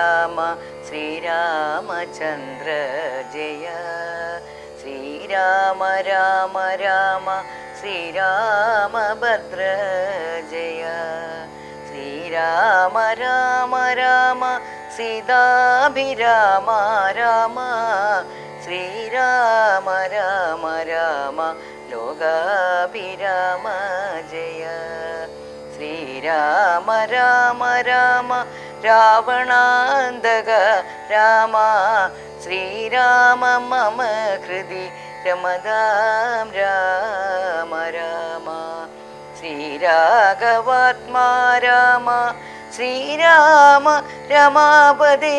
രാമ ശ്രീരാമചന്ദ്ര ജയ ശ്രീരാമ രാമ രാമ ശ്രീരാമഭദ്ര ജയ ശ്രീരാമ രാമ രാമ സീതാഭിരാമ രാമ ശ്രീരാമ രാമ രാമ ലോകാഭിരാമ ജയ ശ്രീരാമ രാമ രാമ രാവണാന്തക രാമ ശ്രീരാമ മമ ഹൃദി രമതാം രാമ രാമ ശ്രീരാഘവാത്മാ രാമ ശ്രീരാമ രമാപദേ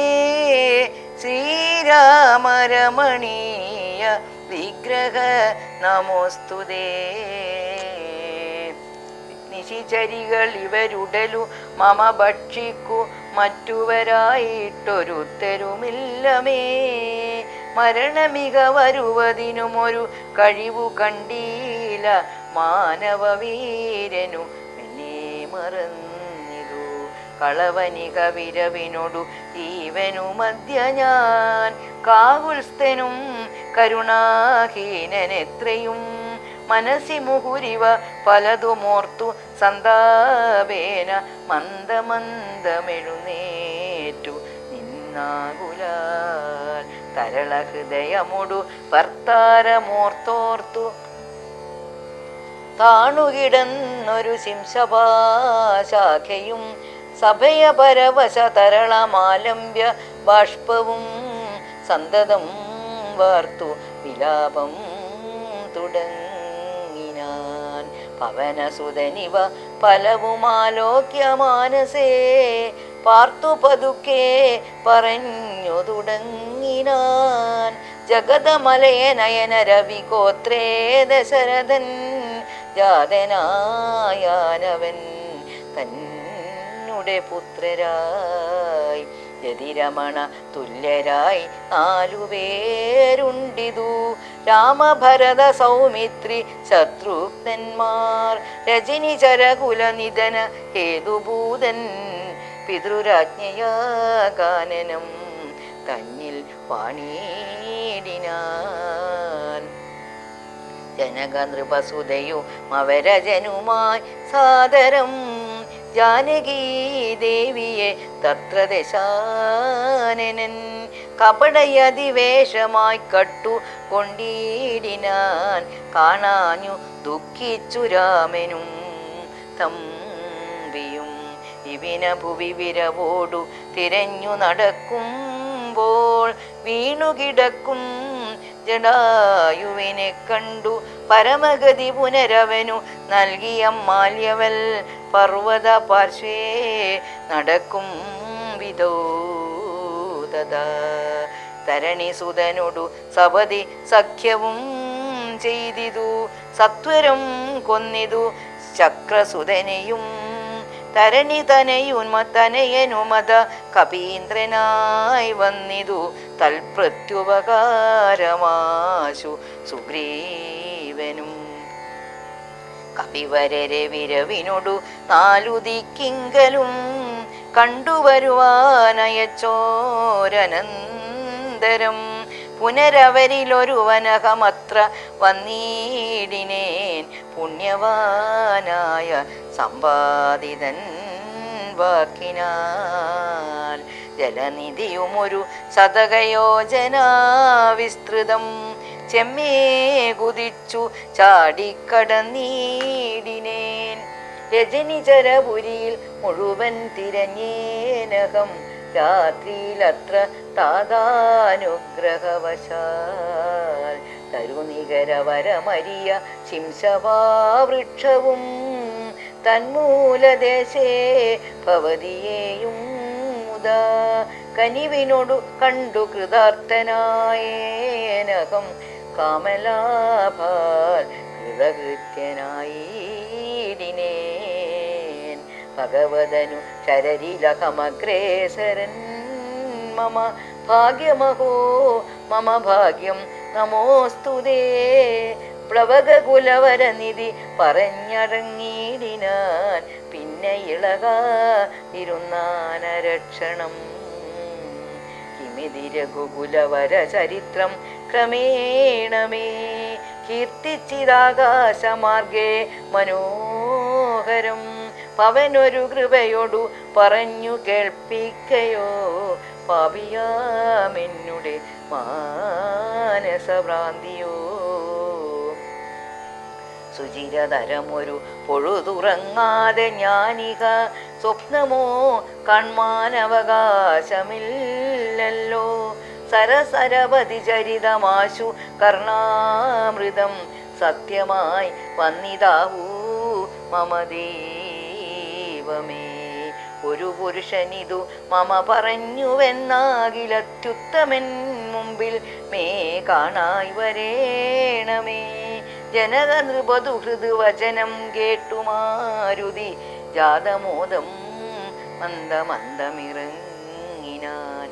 ശ്രീരാമ രമണീയ വിഗ്രഹ നമോസ്തുതേ നിശിചരികൾ ഇവരുടലു മമ ഭക്ഷിക്കു മറ്റുവരായിട്ടൊരുത്തരുമില്ലമേ മരണമിക വരുവതിനുമൊരു കഴിവു കണ്ടീല മാനവവീരനു എന്നെ മറന്നിതു കളവനിക വിരവിനൊടു ജീവനു മധ്യ ഞാൻ കാകുൽസ്ഥനും കരുണാഹീനനെത്രയും മനസ്സി മുഹുരിവ പലതുമോർത്തു സന്താപേന മന്ദമന്ദമെഴുന്നേറ്റു നിന്നാകുലാൽ തരള ഹൃദയമൊടു ഭർത്താരമോർത്തോർത്തു താണുകിടന്നൊരു ശിംശഭാശാഖയും സഭയ പരവശ തരളമാലംബ്യ ബാഷ്പവും സന്തതം വാർത്തു വിലാപം തുടങ്ങിനാൻ പവനസുതനിവ പലവുമാലോക്യ മാനസേ പാർത്തു പതുക്കെ പറഞ്ഞു തുടങ്ങിനാൻ ജഗതമലയനയന രവിഗോത്രേ ദശരഥൻ ജാതനായാനവൻ തന്നുടെ പുത്രരായി യതിരമണ തുല്യരായി നാലുപേരുണ്ടിതു രാമഭരത സൗമിത്രി ശത്രുഘ്നന്മാർ രജനി ചരകുലനിധന ഹേതുഭൂതൻ പിതൃരാജ്ഞയാ കാനനം തന്നിൽ വാണീടിനാൻ ജനക നൃപസുതയും അവരജനുമായി സാദരം ജാനകീ ദേവിയെ തത്ര ദശാനനൻ കപടയതിവേഷമായി കട്ടു കൊണ്ടിടിനാൻ കാണാഞ്ഞു ദുഃഖിച്ചു രാമനും തമ്പിയും ഇവിന ഭുവി വിരവോടു തിരഞ്ഞു നടക്കുമ്പോൾ വീണുകിടക്കും ജടായുവിനെ കണ്ടു പരമഗതി പുനരവനു നൽകിയ മാല്യവൽ പർവ്വത പാർശ്വേ നടക്കും വിധോ തഥാ തരണി സുതനോടു സപതി സഖ്യവും ചെയ്തിതു സത്വരം കൊന്നിതു ചക്രസുതനെയും തരണി തനയുന്മ തനയനുമത കപീന്ദ്രനായി വന്നിതു തൽപ്രത്യുപകാരമാശു സുഗ്രീവനും കപിവരരെ വിരവിനോടു നാലു ദിക്കിങ്കലും കണ്ടുവരുവാനയച്ചോരനന്തരം പുനരവരിലൊരുവനകമത്ര വന്നീടിനേൻ പുണ്യവാനായ സമ്പാദിതൻ വാക്കിനാൽ ജലനിധിയുമൊരു ശതകയോജനാ വിസ്തൃതം ചെമ്മേ കുതിച്ചു ചാടിക്കടന്നീടിനേൻ രജനിചരപുരിയിൽ മുഴുവൻ തിരഞ്ഞേനകം രാത്രിയിലത്ര താതാനുഗ്രഹവശാൽ തരുനികരവരമരിയ ശിംശവാവൃക്ഷവും തന്മൂലദേശേ ഭവതിയെയും മുതാ കനിവിനോടു കണ്ടു കൃതാർത്ഥനായേനകം കാമലാഭാൽ കൃതകൃത്യനായിടിനേൻ ഭഗവതനു ശരരിലഹമഗ്രേസരൻ മമ ഭാഗ്യമഹോ മമ ഭാഗ്യം നമോസ്തുതേ പ്ലവകുലവരനിധി പറഞ്ഞടങ്ങിയിടിനാൻ പിന്നെ ഇളകാതിരുന്നാനരക്ഷണം നിർമ്മിതി രഘുകുലവര ചരിത്രം ക്രമേണമേ കീർത്തിച്ചിതാകാശമാർഗേ മനോഹരം പവനൊരു കൃപയോടു പറഞ്ഞു കേൾപ്പിക്കയോ പാപിയാമെന്നുടെ മാനസഭ്രാന്തിയോ സുചിരതരമൊരു പൊഴുതുറങ്ങാതെ ഞാനിക സ്വപ്നമോ കൺമാനവകാശമില്ലല്ലോ സരസരവധി ചരിതമാശു കർണാമൃതം സത്യമായി വന്നിതാവൂ മമ ദൈവമേ ഒരു പുരുഷനിതു മമ പറഞ്ഞുവെന്നാകിലത്യുത്തമൻ മുമ്പിൽ മേ കാണായി വരേണമേ ജനക നൃപതു ഹൃദുവചനം കേട്ടു മാരുതി ജാതമോദം മന്ദമന്ദമിറങ്ങിനാൻ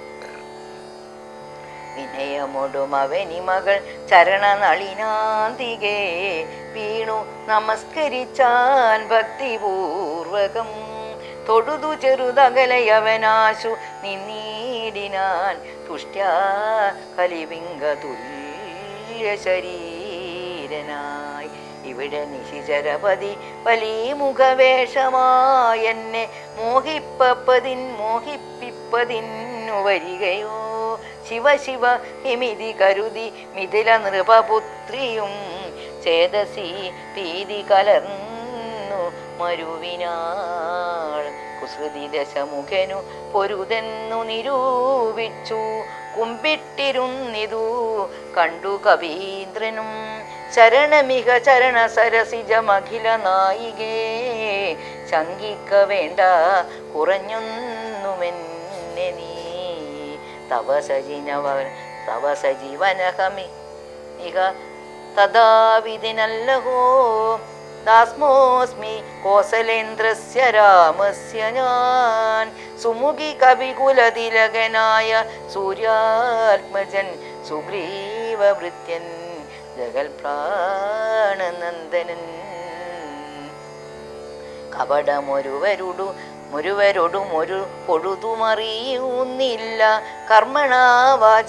വിനയമൊടും അവനി മകൾ ചരണനളിനാന്തികേ വീണു നമസ്കരിച്ചാൻ ഭക്തിപൂർവകം തൊഴുതു ചെറുതകലയവനാശു നിന്നീടിനാൻ തുഷ്ട്യാ കലിവിംഗ തുല്യ ശരീരനായി ഇവിടെ നിശിചരപതി വലിയ മുഖവേഷമായെന്നെ മോഹിപ്പപ്പതിൻ മോഹിപ്പിപ്പതിന്നു വരികയോ ശിവ ശിവ ഹിമിതി കരുതി മിഥില നൃപപുത്രിയും ചേതസി ഭീതി കലർന്നു മരുവിനാൾ കുസൃതി ദശമുഖനു പൊരുതെന്നു നിരൂപിച്ചു കുമ്പിട്ടിരുന്നിതു കണ്ടു കവീന്ദ്രനും ശരണമിക ചരണ സരസിജമഖില നായികേ ശങ്കിക്ക വേണ്ട കുറഞ്ഞൊന്നുമെന്നെ നീ തവ സജിനവ തവ സജീവനഹമി ഇഹ തഥാവിധിനല്ലഹോ ദാസ്മോസ്മി കോസലേന്ദ്രസ്യ രാമസ്യ ഞാൻ സുമുഖി കവികുലതിലകനായ സൂര്യാത്മജൻ സുഗ്രീവഭൃത്യൻ ജഗൽപ്രാണനന്ദനൻ കപടമൊരുവരുടു മുരുവരൊടുമൊരു പൊഴുതുമറിയുന്നില്ല കർമ്മണാവാച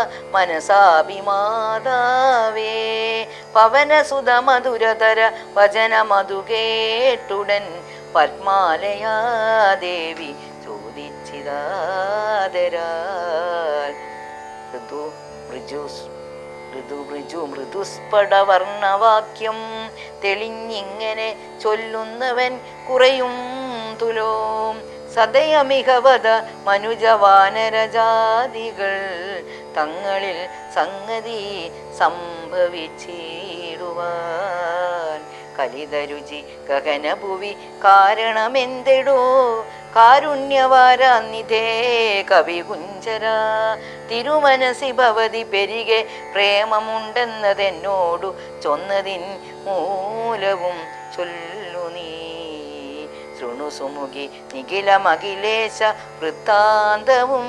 മനസാഭിമാതാവേ പവനസുത മധുരതര വചനമധു കേട്ടുടൻ പത്മാലയാദേവി ചോദിച്ചിതാദരാൽ ഋതു മൃജുസ് മൃദു മൃജു മൃദുസ്ഫടവർണവാക്യം തെളിഞ്ഞിങ്ങനെ ചൊല്ലുന്നവൻ കുറയും തുലോം സദയമികവത മനുജവാനരജാതികൾ തങ്ങളിൽ സംഗതി സംഭവിച്ചിടുവാൻ കലിതരുചി ഗഗനഭുവി കാരണമെന്തെടോ കാരുണ്യവാരാന്നിധേ കവികുഞ്ചര തിരുമനസി ഭവതി പെരികെ പ്രേമമുണ്ടെന്നതെന്നോടു ചൊന്നതിൻ മൂലവും ചൊല്ലു നീ ശൃണു സുമുഖി നിഖിലമഖിലേശ വൃത്താന്തവും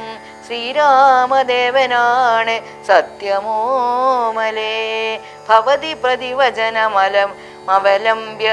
ശ്രീരാമദേവനാണ് സത്യമോമലേ ഭവതി പ്രതിവചനമലം അവലംബ്യ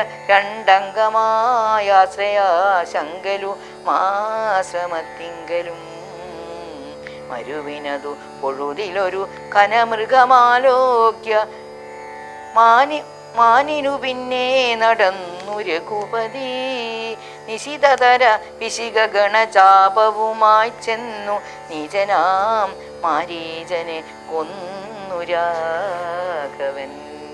രണ്ടംഗമായാശ്രയാശങ്കലു മാശ്രമത്തിങ്കലും മരുവിനതു പൊഴുതിലൊരു കനമൃഗമാലോക്യ മാനി മാനിനു പിന്നെ നടന്നു രഘുപതി നിശിതതര പിശിക ഗണചാപവുമായി ചെന്നു നിജനാം മാരീജനെ കൊന്നു രാഘവൻ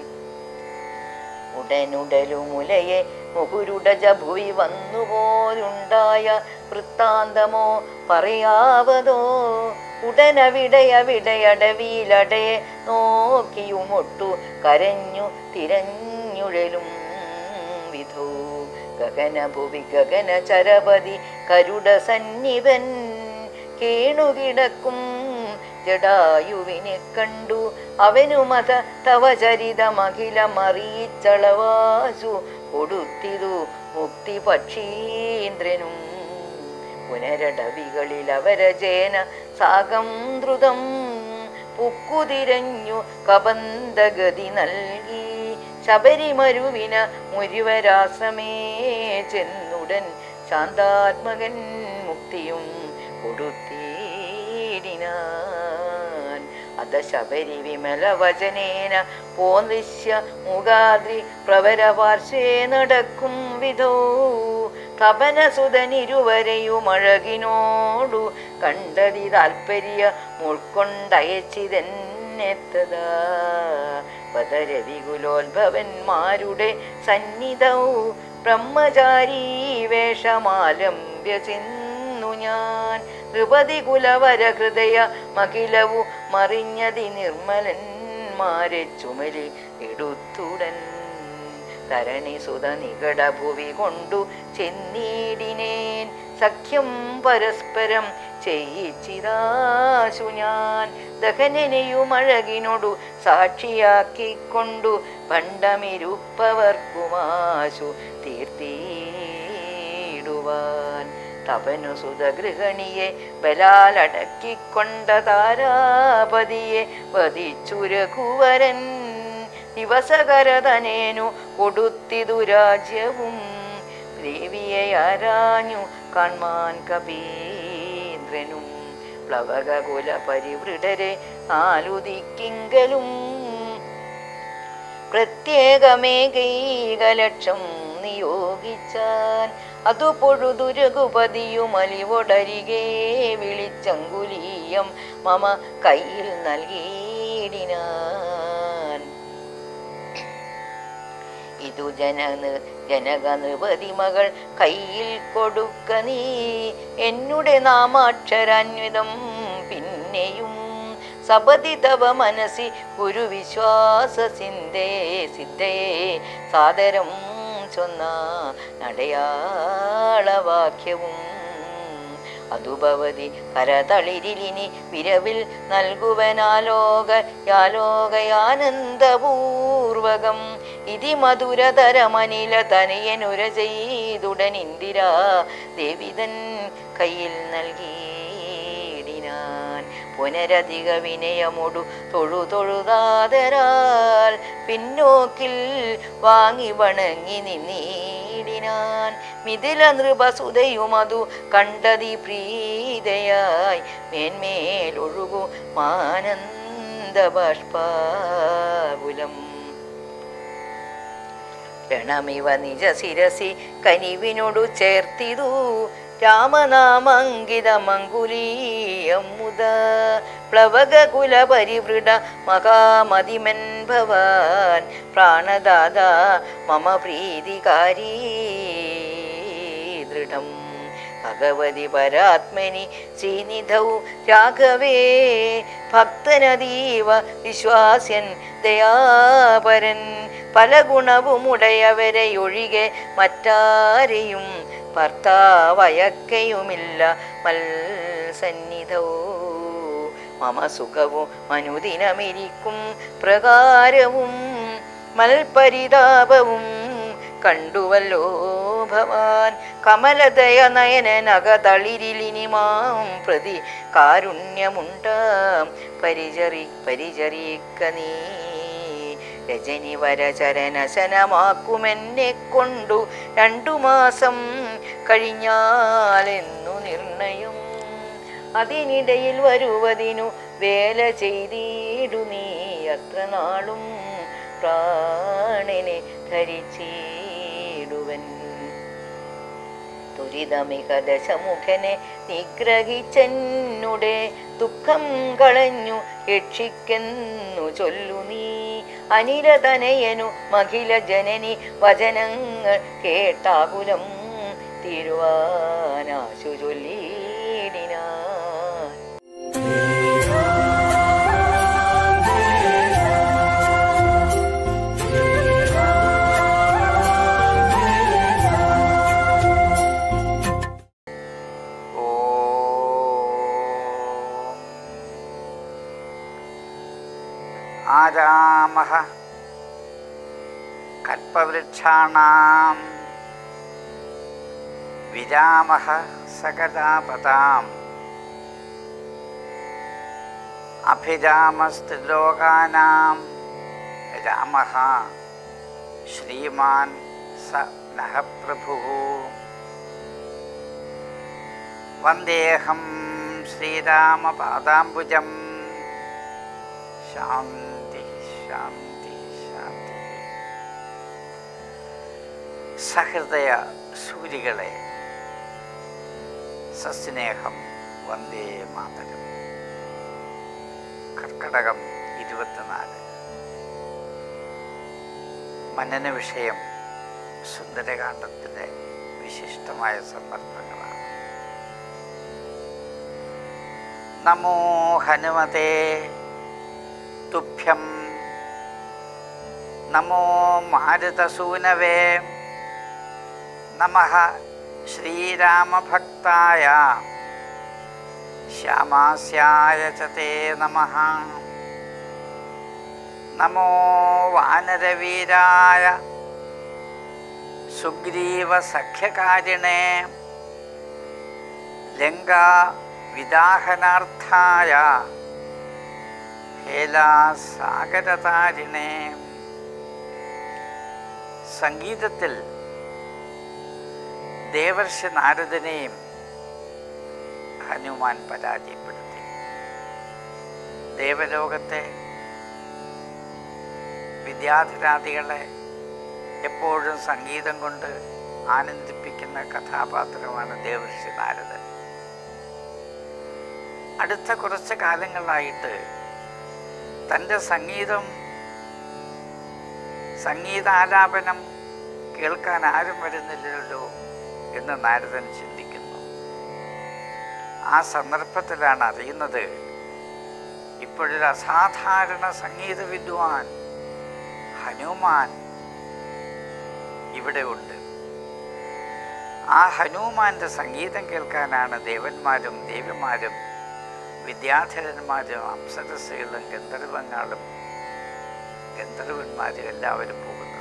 ഉടനുടലുമുലയെ മുകുരുടജ ഭുവി വന്നുപോലുണ്ടായ വൃത്താന്തമോ പറയാവതോ ഉടനവിടയവിടയടവിയിലടയെ നോക്കിയുമൊട്ടു കരഞ്ഞു തിരഞ്ഞുഴലും വിധോ ഗഗനഭുവി ഗഗന ചരപതി കരുട സന്നിവൻ കേണുകിടക്കും ജടായുവിനെ കണ്ടു അവനുമത തവ ചരിതമഖിലമറിയിച്ചളവാസു കൊടുത്തിതു മുക്തി പക്ഷീന്ദ്രനും പുനരടവികളിൽ അവരജേന സാകം ദ്രുതം പുക്കുതിരഞ്ഞു കബന്ധഗതി നൽകി ശബരിമരുവിന മുരുവരാശ്രമേ ചെന്നുടൻ ശാന്താത്മകൻ മുക്തിയും കൊടുത്തീടിനാൻ അത ശബരി വിമല വചനേന പോന്ദിശ്യ മുഖാദ്രി പ്രവരപാർശ്വേ നടക്കും വിധോ തപനസുതനിരുവരെയും അഴകിനോടു കണ്ടതി താൽപ്പര്യ ഉൾക്കൊണ്ടയച്ചിതെന്നെത്തതാ പദരവികുലോത്ഭവന്മാരുടെ സന്നിധവും ബ്രഹ്മചാരീ വേഷമാലംബ്യ ചെന്നു ഞാൻ നൃപതി കുലവര ഹൃദയ മകിലവു മറിഞ്ഞതി നിർമ്മലന്മാരെ ചുമലി എടുത്തുടൻ തരണി സുത നികട ഭുവി കൊണ്ടു ചെന്നീടിനേൻ സഖ്യം പരസ്പരം ചെയ്യിച്ചിതാശു ഞാൻ ദഹനനെയും അഴകിനോടു സാക്ഷിയാക്കിക്കൊണ്ടു പണ്ടമിരുപ്പവർക്കുമാശു തീർത്തിടുവാൻ തപനു സുതഗൃഹണിയെ ബലാലടക്കിക്കൊണ്ട താരാപതിയെ വധിച്ചു രഘുവരൻ ദിവസകരതനേനു കൊടുത്തിതു രാജ്യവും ദേവിയെ ആരാഞ്ഞു കാൺമാൻ കപീന്ദ്രനും പ്ലവകകുല പരിവൃഢരെ ആലുദിക്കിങ്കലും പ്രത്യേകമേകൈകലക്ഷം നിയോഗിച്ചാൻ അതു പൊഴുതു രഘുപതിയും അലിവൊടരികെ വിളിച്ചങ്കുലീയം മമ കയ്യിൽ നൽകിയിടിനാൻ ഇതു ജനന് ജനക നൃപതി മകൾ കയ്യിൽ കൊടുക്ക നീ എന്നുടെ നാമാക്ഷരാന്വിതം പിന്നെയും സപതി തവ മനസി ഗുരുവിശ്വാസ സിന്ധേ സിദ്ധേ സാദരം ചൊന്ന നടയാളവാക്യവും അതുഭവതി കരതളിരിലിനി വിരവിൽ നൽകുവനാലോക യാലോകയാനന്ദപൂർവകം ഇതി മധുരതരമനില തനയനുര ചെയ്തുടൻ ഇന്ദിരാ ദേവിതൻ കയ്യിൽ നൽകിയിടിനാൻ പുനരധിക വിനയമൊടു തൊഴു തൊഴുതാതരാൽ പിന്നോക്കിൽ വാങ്ങി വണങ്ങി നിന്നീടിനാൻ മിഥില നൃപസുതയുമതു കണ്ടതി പ്രീതയായി മേന്മേലൊഴുകു മാനന്ദ ബാഷ്പാകുലം രണമിവ നിജ ശിരസി കനിവിനോടു ചേർത്തിതു രാമനാമങ്കിതമങ്കുലീയം മുത പ്ലവകുല പരിവൃഢ മഹാമതിമൻ ഭവാൻ പ്രാണദാത മമ പ്രീതികാരീ ദൃഢം ഭഗവതി പരാത്മനി ശ്രീനിധൗ രാഘവേ ഭക്തനതീവ വിശ്വാസ്യൻ ദയാപരൻ പല ഗുണവും ഉടയവരെ ഒഴികെ മറ്റാരെയും ഭർത്താവയക്കയുമില്ല മൽസന്നിധോ മമ സുഖവും അനുദിനമിരിക്കും പ്രകാരവും മൽപരിതാപവും കണ്ടുവല്ലോ ഭവാൻ കമലദയ നയനനകതളിരിലിനിമാം പ്രതി കാരുണ്യമുണ്ടാം പരിചറി പരിചരിക്ക നീ രജനി വരചരനശനമാക്കുമെന്നെ കൊണ്ടു രണ്ടു മാസം കഴിഞ്ഞാലെന്നു നിർണയം അതിനിടയിൽ വരുവതിനു വേല ചെയ്തിടു നീ അത്ര നാളും പ്രാണനെ ധരിച്ചിടുവൻ ദുരിതമിക ദശമുഖനെ നിഗ്രഹിച്ചെന്നുടെ ദുഃഖം കളഞ്ഞു രക്ഷിക്കെന്നു ചൊല്ലു നീ അനിരതനയനു മഹില ജനനി വചനങ്ങൾ കേട്ടാകുലം തിരുവാനാശു ചൊല്ലിടിനാൻ ഓം ആരാമഃ കൽപ്പവൃക്ഷാണാം വിരാമഃ സകലാപതാം അഭിരാമസ്ത്രിലോകാനാം രാമഃ ശ്രീമാൻ സ നഃ പ്രഭുഃ വന്ദേഹം ശ്രീരാമപാദാംബുജം ശാന്തി ശാന്തി ശാന്തി സഹൃദയ സൂരികളെ സസ്നേഹം വന്ദേ മാതരം കർക്കടകം ഇരുപത്തിനാല് മനന വിഷയം സുന്ദരകാന്ഡത്തിലെ വിശിഷ്ടമായ സന്ദർഭങ്ങളാണ് നമോ ഹനുമതേ തുഭ്യം നമോ മാരുതസൂനവേ നമ ശ്രീരാമഭക്തായ ശ്യാമാസ്യായ ച തേ നമ നമോ വാനരവീരായ സുഗ്രീവസഖ്യകാരിണേ ലങ്കാ വിദാഹനാർത്ഥായ ഹേലാസാഗരതാരിണേ സംഗീതത്തിൽ ദേവർഷി നാരദനെയും ഹനുമാൻ പരാജയപ്പെടുത്തി ദേവലോകത്തെ വിദ്യാധിരാദികളെ എപ്പോഴും സംഗീതം കൊണ്ട് ആനന്ദിപ്പിക്കുന്ന കഥാപാത്രമാണ് ദേവർഷി നാരദൻ അടുത്ത കുറച്ച് കാലങ്ങളായിട്ട് തൻ്റെ സംഗീതം സംഗീതാലാപനം കേൾക്കാൻ ആരും വരുന്നില്ലല്ലോ എന്ന് നാരദൻ ചിന്തിക്കുന്നു ആ സന്ദർഭത്തിലാണ് അറിയുന്നത് ഇപ്പോഴൊരു അസാധാരണ സംഗീത വിദ്വാൻ ഹനുമാൻ ഇവിടെ ഉണ്ട് ആ ഹനുമാന്റെ സംഗീതം കേൾക്കാനാണ് ദേവന്മാരും ദേവിമാരും വിദ്യാധരന്മാരും അപ്സരസ്സുകളും ഗന്ധർവങ്ങളും ഗന്ധർവന്മാരും എല്ലാവരും പോകുന്നത്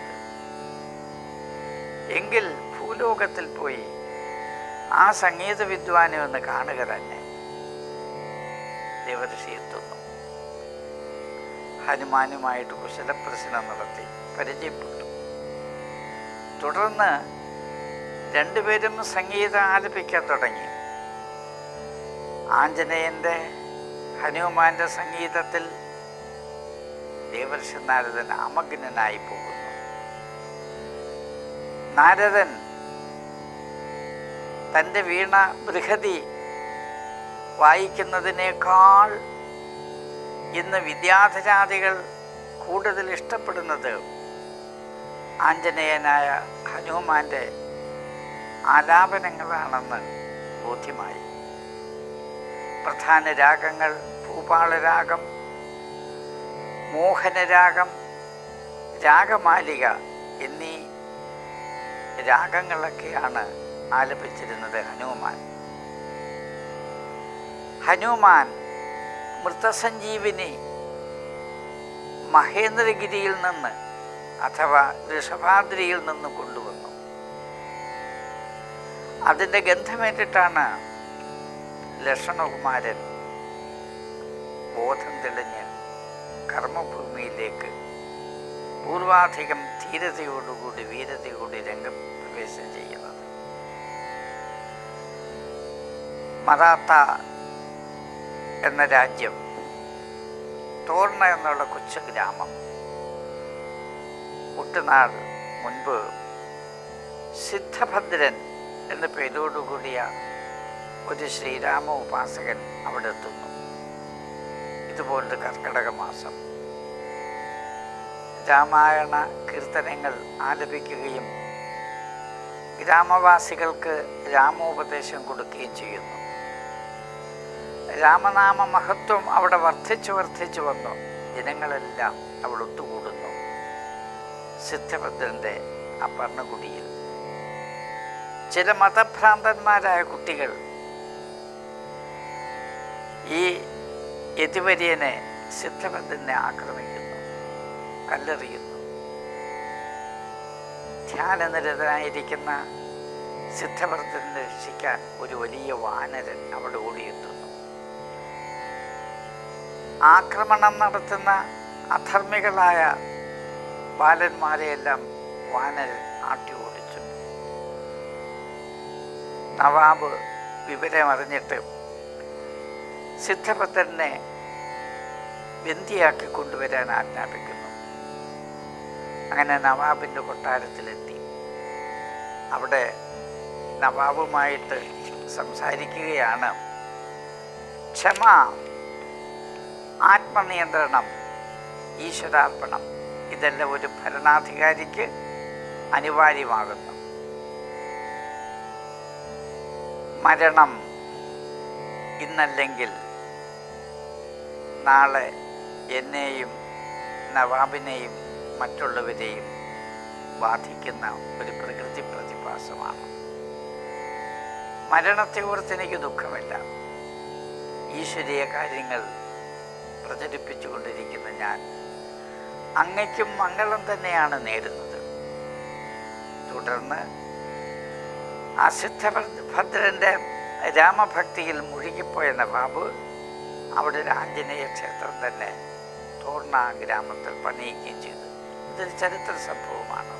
എങ്കിൽ ഭൂലോകത്തിൽ പോയി ആ സംഗീത വിദ്വാനെ ഒന്ന് കാണുക തന്നെ ദേവഋഷി എത്തുന്നു ഹനുമാനുമായിട്ട് കുശലപ്രശ്നം നടത്തി പരിചയപ്പെട്ടു തുടർന്ന് രണ്ടുപേരും സംഗീതം ആലപിക്കാൻ തുടങ്ങി ആഞ്ജനേയൻ്റെ ഹനുമാന്റെ സംഗീതത്തിൽ ദേവർഷി നാരദൻ അമഗ്നനായി പോകുന്നു നാരദൻ തൻ്റെ വീണ ബൃഹതി വായിക്കുന്നതിനേക്കാൾ ഇന്ന് വിദ്യാധരാദികൾ കൂടുതൽ ഇഷ്ടപ്പെടുന്നത് ആഞ്ജനേയനായ ഹനുമാന്റെ ആലാപനങ്ങളാണെന്ന് ബോധ്യമായി പ്രധാന രാഗങ്ങൾ ഭൂപാളരാഗം മോഹനരാഗം രാഗമാലിക എന്നീ രാഗങ്ങളൊക്കെയാണ് ആലപിച്ചിരുന്നത് ഹനുമാൻ ഹനുമാൻ മൃതസഞ്ജീവിനി മഹേന്ദ്രഗിരിയിൽ നിന്ന് അഥവാ ഋഷഭാദ്രിയിൽ നിന്ന് കൊണ്ടുവന്നു അതിൻ്റെ ഗന്ധമേറ്റിട്ടാണ് ലക്ഷണകുമാരൻ ബോധം തെളിഞ്ഞ് കർമ്മഭൂമിയിലേക്ക് പൂർവാധികം ധീരതയോടുകൂടി വീരതയോടുകൂടി രംഗപ്രവേശം ചെയ്യുന്നത് മറാത്ത എന്ന രാജ്യം തോർണ എന്നുള്ള കൊച്ചു ഗ്രാമം ഒട്ടുനാൾ മുൻപ് സിദ്ധഭദ്രൻ എന്ന പേരോടുകൂടിയ ഒരു ശ്രീരാമ ഉപാസകൻ അവിടെ എത്തുന്നു ഇതുപോലൊരു കർക്കടക മാസം രാമായണ കീർത്തനങ്ങൾ ആലപിക്കുകയും ഗ്രാമവാസികൾക്ക് രാമോപദേശം കൊടുക്കുകയും ചെയ്യുന്നു രാമനാമ മഹത്വം അവിടെ വർദ്ധിച്ചു വർദ്ധിച്ചു വന്നു ജനങ്ങളെല്ലാം അവിടെ ഒത്തുകൂടുന്നു സിദ്ധഭദ്രന്റെ ആ ഭരണകുടിയിൽ ചില മതഭ്രാന്തന്മാരായ കുട്ടികൾ ഈ യതിവര്യനെ സിദ്ധഭദ്രനെ ആക്രമിക്കുന്നു കല്ലെറിയുന്നു ധ്യാനനിരതനായിരിക്കുന്ന സിദ്ധഭദ്രനെ രക്ഷിക്കാൻ ഒരു വലിയ വാനരൻ അവിടെ ഓടിയെത്തുന്നു ആക്രമണം നടത്തുന്ന അധർമ്മികളായ ബാലന്മാരെയെല്ലാം വാനരൻ ആട്ടി ഓടിച്ചു നവാബ് വിവരമറിഞ്ഞിട്ട് സിദ്ധഭദ്രനെ ബന്ദിയാക്കി കൊണ്ടുവരാൻ ആജ്ഞാപിക്കുന്നു അങ്ങനെ നവാബിൻ്റെ കൊട്ടാരത്തിലെത്തി അവിടെ നവാബുമായിട്ട് സംസാരിക്കുകയാണ് ക്ഷമ ആത്മനിയന്ത്രണം ഈശ്വരാർപ്പണം ഇതെല്ലാം ഒരു ഭരണാധികാരിക്ക് അനിവാര്യമാകുന്നു മരണം ഇന്നല്ലെങ്കിൽ നാളെ എന്നെയും നവാബിനെയും മറ്റുള്ളവരെയും ബാധിക്കുന്ന ഒരു പ്രകൃതി പ്രതിഭാസമാണ് മരണത്തെ ഓർത്ത് എനിക്ക് ദുഃഖമില്ല ഈശ്വരീയ കാര്യങ്ങൾ പ്രചരിപ്പിച്ചുകൊണ്ടിരിക്കുന്ന ഞാൻ അങ്ങയ്ക്കും മംഗളം തന്നെയാണ് നേരുന്നത് തുടർന്ന് ആ സിദ്ധഭദ്രൻ്റെ രാമഭക്തിയിൽ മുഴുകിപ്പോയ നവാബ് അവിടെ ഒരു ആഞ്ജനേയ ക്ഷേത്രം തന്നെ തോർണ ഗ്രാമത്തിൽ പണിയുകയും ചെയ്തു ഇതൊരു ചരിത്ര സംഭവമാണ്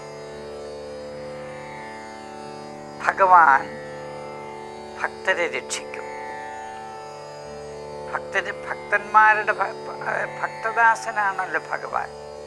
ഭഗവാൻ ഭക്തരെ രക്ഷിക്കും ഭക്തര് ഭക്തന്മാരുടെ ഭ- ഭ- ഭക്തദാസനാണല്ലോ ഭഗവാൻ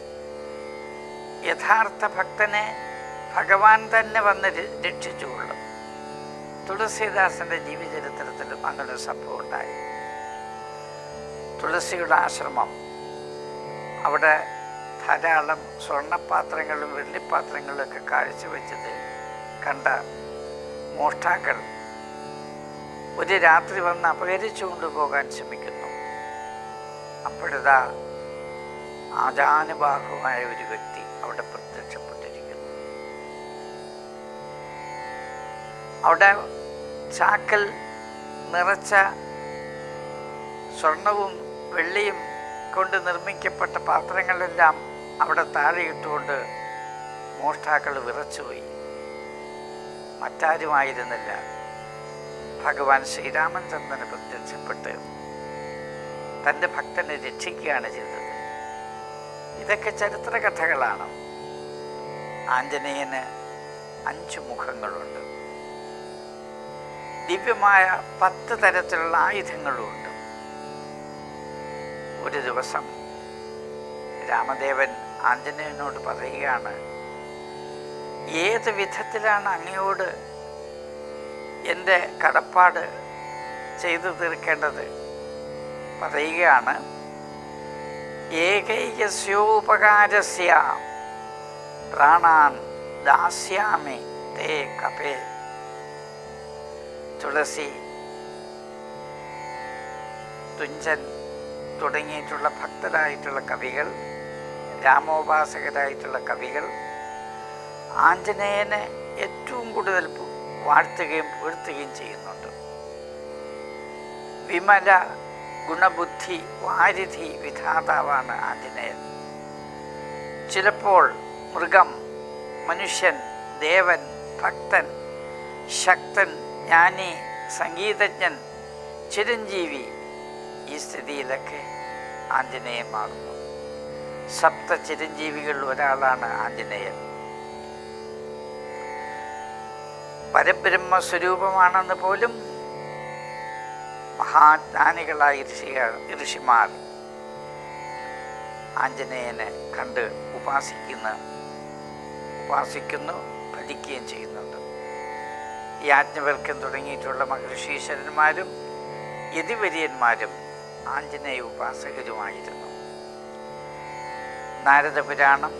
യഥാർത്ഥ ഭക്തനെ ഭഗവാൻ തന്നെ വന്ന് ര- രക്ഷിച്ചുകൊള്ളും തുളസീദാസന്റെ ജീവചരിത്രത്തിലും അങ്ങനെ ഒരു സംഭവം ഉണ്ടായി തുളസിയുടെ ആശ്രമം അവിടെ ധാരാളം സ്വർണ്ണപാത്രങ്ങളും വെള്ളിപ്പാത്രങ്ങളും ഒക്കെ കാഴ്ചവെച്ചത് കണ്ട മോഷ്ടാക്കൾ ഒരു രാത്രി വന്ന് അപഹരിച്ചു കൊണ്ടുപോകാൻ ശ്രമിക്കുന്നു അപ്പോഴിതാ ആജാനുബാഹുവായ ഒരു വ്യക്തി അവിടെ പ്രത്യക്ഷപ്പെട്ടിരിക്കുന്നു അവിടെ ചാക്കൽ നിറച്ച സ്വർണവും വെള്ളിയും കൊണ്ട് നിർമ്മിക്കപ്പെട്ട പാത്രങ്ങളെല്ലാം അവിടെ താഴെയിട്ടുകൊണ്ട് മോഷ്ടാക്കൾ വിറച്ചുപോയി മറ്റാരുമായിരുന്നില്ല ഭഗവാൻ ശ്രീരാമചന്ദ്രന് പ്രത്യക്ഷപ്പെട്ട് തൻ്റെ ഭക്തനെ രക്ഷിക്കുകയാണ് ചെയ്തത് ഇതൊക്കെ ചരിത്ര കഥകളാണ് ആഞ്ജനേയന് അഞ്ചു മുഖങ്ങളുണ്ട് ദിവ്യമായ പത്ത് തരത്തിലുള്ള ആയുധങ്ങളുമുണ്ട് ഒരു ദിവസം രാമദേവൻ ആഞ്ജനേയനോട് പറയുകയാണ് ഏത് വിധത്തിലാണ് അങ്ങയോട് എൻ്റെ കടപ്പാട് ചെയ്തു തീർക്കേണ്ടത് പറയുകയാണ് ഏകൈകസ്യോപകാരസ്യ പ്രാണാൻ ദാസ്യാമി തേ കപേ തുളസി തുഞ്ചൻ തുടങ്ങിയിട്ടുള്ള ഭക്തരായിട്ടുള്ള കവികൾ രാമോപാസകരായിട്ടുള്ള കവികൾ ആഞ്ജനേയനെ ഏറ്റവും കൂടുതൽ പു- വാഴ്ത്തുകയും പുകഴ്ത്തുകയും ചെയ്യുന്നുണ്ട് വിമല ഗുണബുദ്ധി വാരിധി വിധാതാവാണ് ആഞ്ജനേയൻ ചിലപ്പോൾ മൃഗം മനുഷ്യൻ ദേവൻ ഭക്തൻ ശക്തൻ ജ്ഞാനി സംഗീതജ്ഞൻ ചിരഞ്ജീവി ഈ സ്ഥിതിയിലൊക്കെ ആഞ്ജനേയൻ മാറുന്നു സപ്ത ചിരഞ്ജീവികളിൽ ഒരാളാണ് ആഞ്ജനേയൻ പരബ്രഹ്മ സ്വരൂപമാണെന്ന് പോലും മഹാജ്ഞാനികളായ ഋഷികൾ ഋഷിമാർ ആഞ്ജനേയനെ കണ്ട് ഉപാസിക്കുന്ന ഉപാസിക്കുന്നു പഠിക്കുകയും ചെയ്യുന്നുണ്ട് യാജ്ഞവൽക്കം തുടങ്ങിയിട്ടുള്ള മഹർഷീശ്വരന്മാരും യതിവര്യന്മാരും ആഞ്ജനേയ ഉപാസകരുമായിരുന്നു നാരദപുരാണം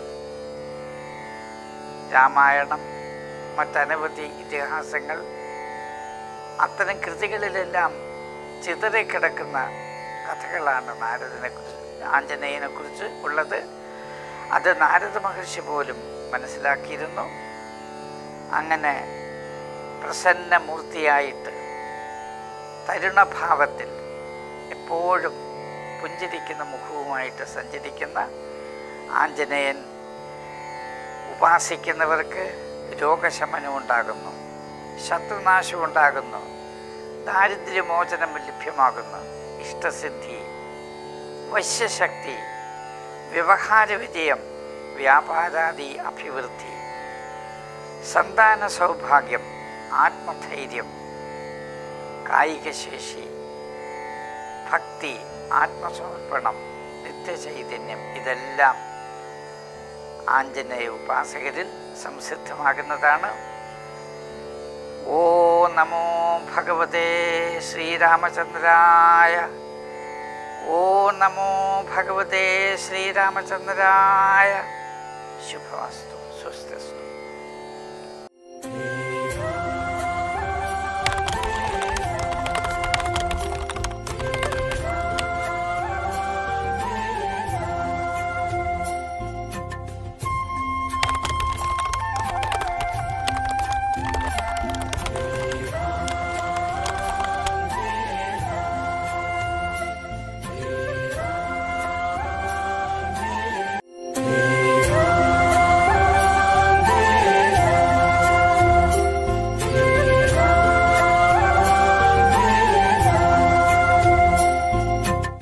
രാമായണം മറ്റനവധി ഇതിഹാസങ്ങൾ അത്തരം കൃതികളിലെല്ലാം ചിതറിക്കിടക്കുന്ന കഥകളാണ് നാരദനെ കുറിച്ച് ആഞ്ജനേയനെ കുറിച്ച് ഉള്ളത് അത് നാരദ മഹർഷി പോലും മനസ്സിലാക്കിയിരുന്നു അങ്ങനെ പ്രസന്നമൂർത്തിയായിട്ട് തരുണഭാവത്തിൽ എപ്പോഴും പുഞ്ചിരിക്കുന്ന മുഖവുമായിട്ട് സഞ്ചരിക്കുന്ന ആഞ്ജനേയൻ ഉപാസിക്കുന്നവർക്ക് രോഗശമനം ഉണ്ടാകുന്നു ശത്രുനാശം ഉണ്ടാകുന്നു ദാരിദ്ര്യമോചനം ലഭ്യമാകുന്നു ഇഷ്ടസിദ്ധി വശ്യശക്തി വ്യവഹാര വിജയം വ്യാപാരാദി അഭിവൃദ്ധി സന്താന സൗഭാഗ്യം ആത്മധൈര്യം കായികശേഷി ഭക്തി ആത്മസമർപ്പണം നിത്യചൈതന്യം ഇതെല്ലാം ആഞ്ജനേയ ഉപാസകരിൽ സംസിദ്ധമാകുന്നതാണ് ഓ നമോ ഭഗവതേ ശ്രീരാമചന്ദ്രായ ഓ നമോ ഭഗവതേ ശ്രീരാമചന്ദ്രായ ശുഭമസ്തു സ്വസ്തസ്തു